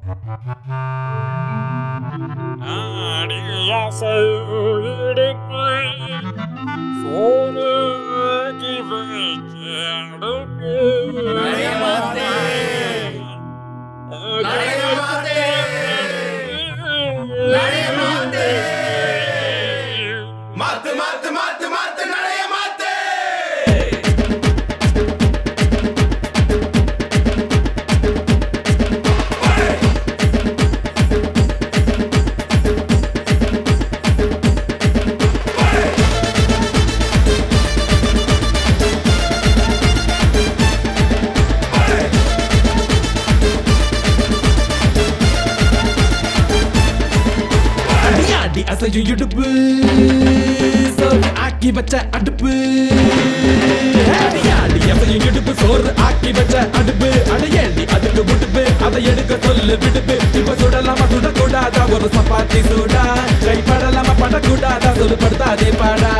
மாத்து மாத்து மாத்து மாத்து நடைய மாத்து அடியாடி அசையும் இடுப்பு சோறு ஆக்கி வச்ச அடுப்பு அடியாடி அசையும் இடுப்பு சோறு ஆக்கி வச்ச அடுப்பு அடையேண்டி அதுக்கு விடுப்பு அதை எடுக்க சொல்லு விடுப்பு இப்ப சுடலாமா சுடக்கூடாதா ஒரு சப்பாத்தி சூடா கைப்படலாமா படக்கூடாதா சொல்லு படுத்தாதே பாடா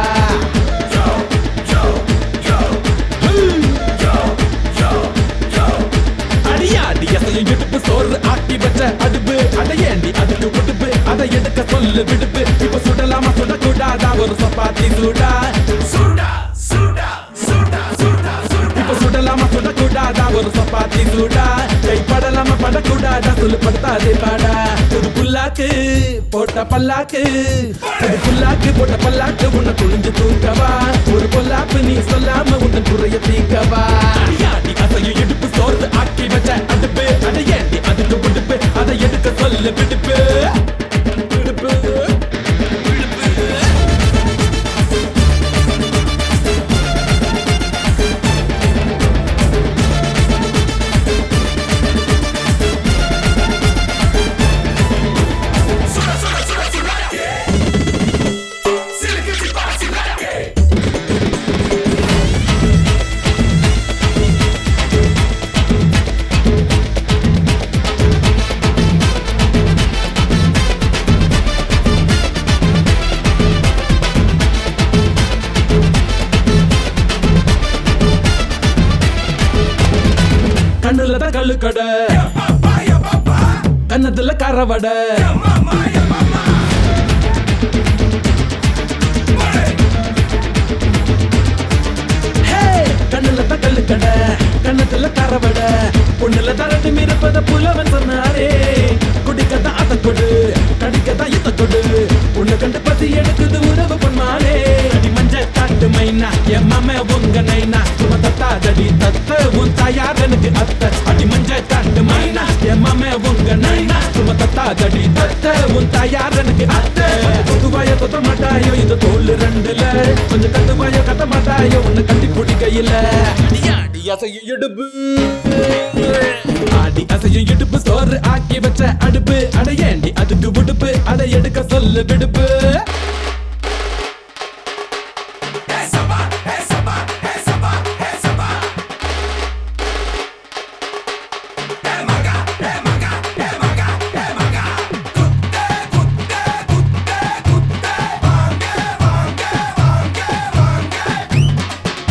அடியாடி அசையும் இடுப்பு சோறு ஆக்கி வச்ச அடுப்பு அடையேண்டி அதுக்கு விடுப்பு அதை எடுக்க சொல்லு விடுப்பு இப்ப சுடலாமா சுடக்கூடாதா ஒரு சப்பாத்தி சூடா சுடா சுடா சுடா சுடா சுடா இப்ப சுடலாமா சுடக்கூடாதா ஒரு சப்பாத்தி சூடா கைப்படலாமா படக்கூடாதா சொல்லு படுத்தாதே பாடா புது புல்லாக்கு போட்ட பல்லாக்கு புது புல்லாக்கு போட்ட பல்லாக்கு உன்னை குளிஞ்சு தூக்கவா ஒரு பொல்லாப்பு நீ சொல்லாம உன்னை குறைய தீக்கவா அடியாடி அசையும் இடுப்பு சோறு ஆக்கி வச்ச அடுப்பு அதை ஏண்டி அதுக்கு விடுப்பு அதை எடுக்க சொல்லு விடுப்பு விடுப்பு விடுப்பு சுடா சுடா சுடா சுடா சிலுக்கு சிப்பா சிலாக்கே கண்ணுல தான் கல்லு கடை பாப்பா யா பாப்பா கன்னத்துல கரவடை மாமா யா மாமா ஹே! கண்ணுல தான் கல்லு கடை கன்னத்துல கரவடை பொண்ணுல தரட்டு மிரப்பத புலவன் சொன்னாரே குடிக்கத்தான் அத கொடு கடிக்கத்தான் இத கொடு உன்னை கண்டு பசி எடுக்குது உறவு பொன்மானே அடி மஞ்ச காட்டு மைனா என் மாம உங்க நைனா சும தத்தாதடி தத்த உன் தாயார் எனக்கு அத்த அடி மஞ்ச காட்டு மைனா என் மாம உங்க நைனா சும தத்தாதடி தத்த உன் தாயார் எனக்கு அத்த பொதுவாய தொத்த மாட்டாயோ இந்த தோல் ரெண்டுல கொஞ்சம் கத்துவாயோ கத்த மாட்டாயோ உன்னை கட்டி பிடிக்கையில அடியாடி அசையும் இடுப்பு ஆடி அசையும் இடுப்பு சோறு ஆக்கி வச்ச அடுப்பு அடையேண்டி அதுக்கு விடுப்பு அதை எடுக்க சொல்லு விடுப்பு Hey saba hey saba hey saba hey saba Hey maga hey maga hey maga hey maga Kutte kutte kutte kutte Vange vange vange vange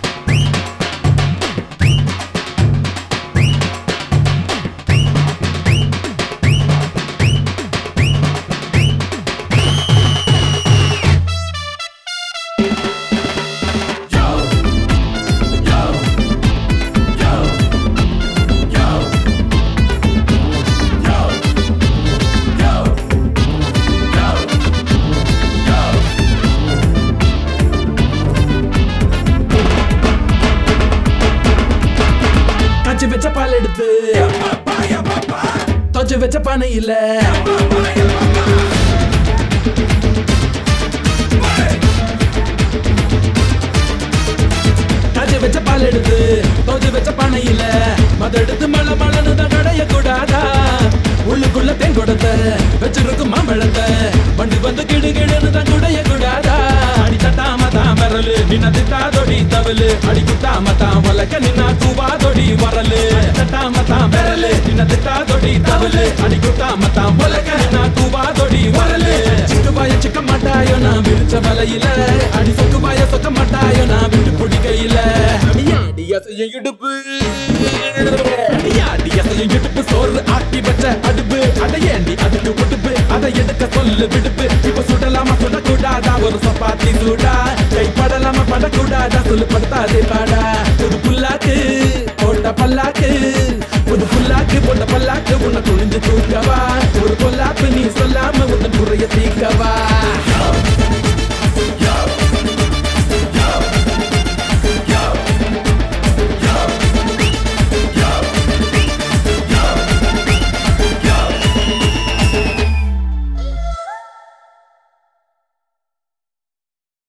Yo Yo Yo Yo Yo Yo Yo Yo காய்ச்சி வச்ச பால் எடுத்து Papa ya papa தொச்சு வச்ச பானை இல்ல Papa ya papa காய்ச்சி வச்ச பால் எடுத்து தொச்சு வச்ச பானை இல்ல மத எடுத்து மழை மழைன்னு தான் கடைய கூடாதா உள்ளுக்குள்ள தேன் கொடுத்த வச்சிருக்கும் மாம்பழத்தை வண்டி வந்து கிடு கிடுன்னு தான் குடைய கூடாதா அடி தட்டாம தான் வரலு நின்ன திட்டாதொடி தவலு அடி குத்தாம தான் வளக்க நின்னா கூவாதொடி வரலு அடி தட்டாம தான் வரலு நின்ன திட்டாதொடி தவலு அடி குத்தாம தான் வளக்க நின்னா கூவாதொடி வரலு சிக்கு பாய சிக்க மாட்டாயோ நான் விரிச்ச வலையில அடி சொக்கு பாய சொக்க மாட்டாயோ நான் விட்டு பிடிக்கையில அடியாடி அசையும் இடுப்பு அடியாடி அசையும் இடுப்பு சோறு ஆக்கி வச்ச அடுப்பு படக்கூடாதா சொல்லு படுத்தாதே பாடா புது புல்லாக்கு போட்ட பல்லாக்கு புது புல்லாக்கு போட்ட பல்லாக்கு உன்னை குனிஞ்சு தூக்கவா ஒரு பொல்லாப்பு நீ சொல்லாம